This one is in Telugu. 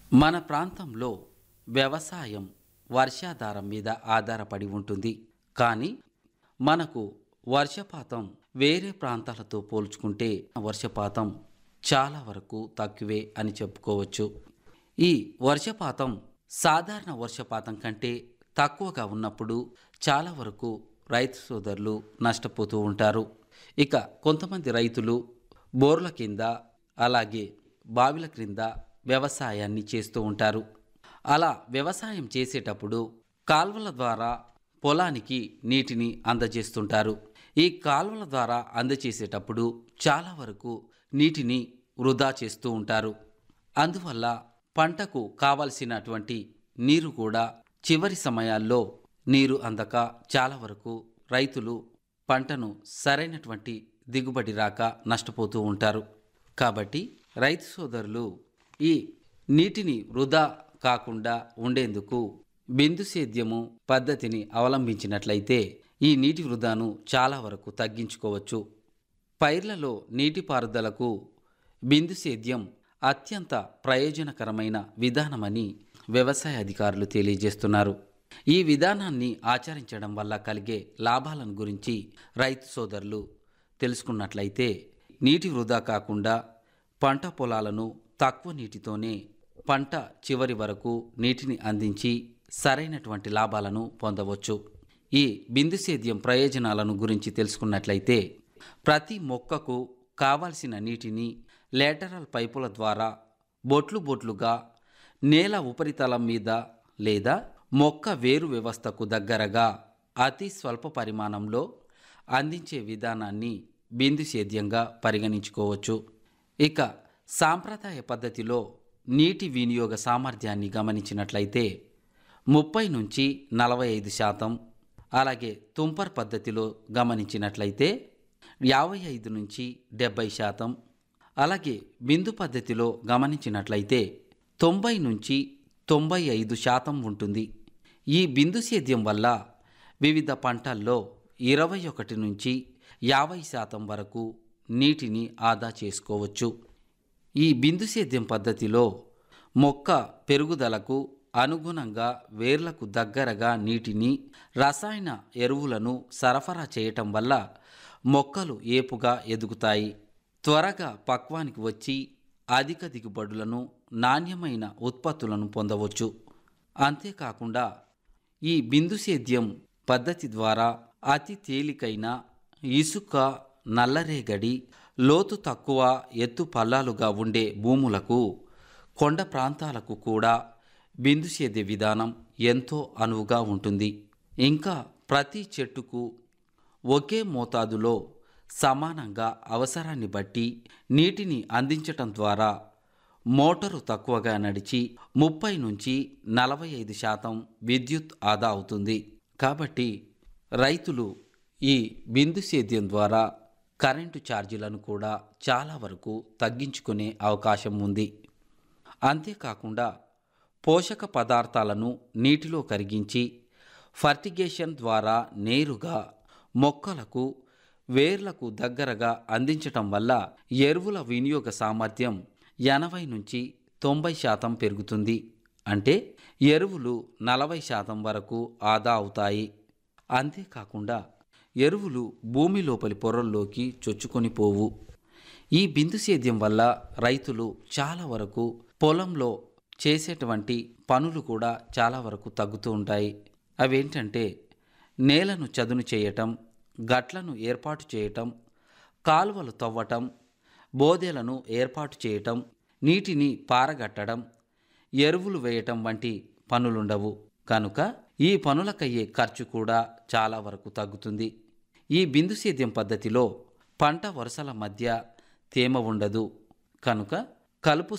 మన ప్రాంతంలో వ్యవసాయం వర్షాధారం మీద ఆధారపడి ఉంటుంది కానీ మనకు వర్షపాతం వేరే ప్రాంతాలతో పోల్చుకుంటే వర్షపాతం చాలా వరకు తక్కువే అని చెప్పుకోవచ్చు ఈ వర్షపాతం సాధారణ వర్షపాతం కంటే తక్కువగా ఉన్నప్పుడు చాలా వరకు రైతు సోదరులు నష్టపోతూ ఉంటారు ఇక కొంతమంది రైతులు బోర్ల కింద అలాగే బావిల క్రింద వ్యవసాయాన్ని చేస్తూ ఉంటారు అలా వ్యవసాయం చేసేటప్పుడు కాల్వల ద్వారా పొలానికి నీటిని అందజేస్తుంటారు ఈ కాల్వల ద్వారా అందజేసేటప్పుడు చాలా వరకు నీటిని వృధా చేస్తూ ఉంటారు అందువల్ల పంటకు కావలసినటువంటి నీరు కూడా చివరి సమయాల్లో నీరు అందక చాలా వరకు రైతులు పంటను సరైనటువంటి దిగుబడి రాక నష్టపోతూ ఉంటారు కాబట్టి రైతు సోదరులు ఈ నీటిని వృధా కాకుండా ఉండేందుకు బిందు సేద్యము పద్ధతిని అవలంబించినట్లయితే ఈ నీటి వృధాను చాలా వరకు తగ్గించుకోవచ్చు పైర్లలో నీటిపారుదలకు బిందు సేద్యం అత్యంత ప్రయోజనకరమైన విధానమని వ్యవసాయ అధికారులు తెలియజేస్తున్నారు ఈ విధానాన్ని ఆచరించడం వల్ల కలిగే లాభాలను గురించి రైతు సోదరులు తెలుసుకున్నట్లయితే నీటి వృధా కాకుండా పంట పొలాలను తక్కువ నీటితోనే పంట చివరి వరకు నీటిని అందించి సరైనటువంటి లాభాలను పొందవచ్చు ఈ బిందు సేద్యం ప్రయోజనాలను గురించి తెలుసుకున్నట్లయితే ప్రతి మొక్కకు కావాల్సిన నీటిని లేటరల్ పైపుల ద్వారా బొట్లు బొట్లుగా నేల ఉపరితలం మీద లేదా మొక్క వేరు వ్యవస్థకు దగ్గరగా అతి స్వల్ప పరిమాణంలో అందించే విధానాన్ని బిందు సేద్యంగా పరిగణించుకోవచ్చు ఇక సాంప్రదాయ పద్ధతిలో నీటి వినియోగ సామర్థ్యాన్ని గమనించినట్లయితే ముప్పై నుంచి నలభై ఐదు శాతం అలాగే తుంపర్ పద్ధతిలో గమనించినట్లయితే యాభై ఐదు నుంచి డెబ్బై శాతం అలాగే బిందు పద్ధతిలో గమనించినట్లయితే తొంభై నుంచి తొంభై ఐదు శాతం ఉంటుంది ఈ బిందు సేద్యం వల్ల వివిధ పంటల్లో ఇరవై ఒకటి నుంచి యాభై శాతం వరకు నీటిని ఆదా చేసుకోవచ్చు ఈ బిందు సేద్యం పద్ధతిలో మొక్క పెరుగుదలకు అనుగుణంగా వేర్లకు దగ్గరగా నీటిని రసాయన ఎరువులను సరఫరా చేయటం వల్ల మొక్కలు ఏపుగా ఎదుగుతాయి త్వరగా పక్వానికి వచ్చి అధిక దిగుబడులను నాణ్యమైన ఉత్పత్తులను పొందవచ్చు అంతేకాకుండా ఈ బిందు సేద్యం పద్ధతి ద్వారా అతి తేలికైన ఇసుక నల్లరేగడి లోతు తక్కువ ఎత్తు పల్లాలుగా ఉండే భూములకు కొండ ప్రాంతాలకు కూడా బిందు సేద్య విధానం ఎంతో అనువుగా ఉంటుంది ఇంకా ప్రతి చెట్టుకు ఒకే మోతాదులో సమానంగా అవసరాన్ని బట్టి నీటిని అందించటం ద్వారా మోటారు తక్కువగా నడిచి ముప్పై నుంచి నలభై ఐదు శాతం విద్యుత్ ఆదా అవుతుంది కాబట్టి రైతులు ఈ బిందు సేద్యం ద్వారా కరెంటు ఛార్జీలను కూడా చాలా వరకు తగ్గించుకునే అవకాశం ఉంది అంతేకాకుండా పోషక పదార్థాలను నీటిలో కరిగించి ఫర్టిగేషన్ ద్వారా నేరుగా మొక్కలకు వేర్లకు దగ్గరగా అందించటం వల్ల ఎరువుల వినియోగ సామర్థ్యం ఎనభై నుంచి తొంభై శాతం పెరుగుతుంది అంటే ఎరువులు నలభై శాతం వరకు ఆదా అవుతాయి అంతేకాకుండా ఎరువులు భూమి లోపలి పొరల్లోకి చొచ్చుకొని పోవు ఈ బిందు సేద్యం వల్ల రైతులు చాలా వరకు పొలంలో చేసేటువంటి పనులు కూడా చాలా వరకు తగ్గుతూ ఉంటాయి అవేంటంటే నేలను చదును చేయటం గట్లను ఏర్పాటు చేయటం కాలువలు తవ్వటం బోదెలను ఏర్పాటు చేయటం నీటిని పారగట్టడం ఎరువులు వేయటం వంటి పనులుండవు కనుక ఈ పనులకయ్యే ఖర్చు కూడా చాలా వరకు తగ్గుతుంది ఈ బిందు సేద్యం పద్ధతిలో పంట వరుసల మధ్య తేమ ఉండదు కనుక కలుపు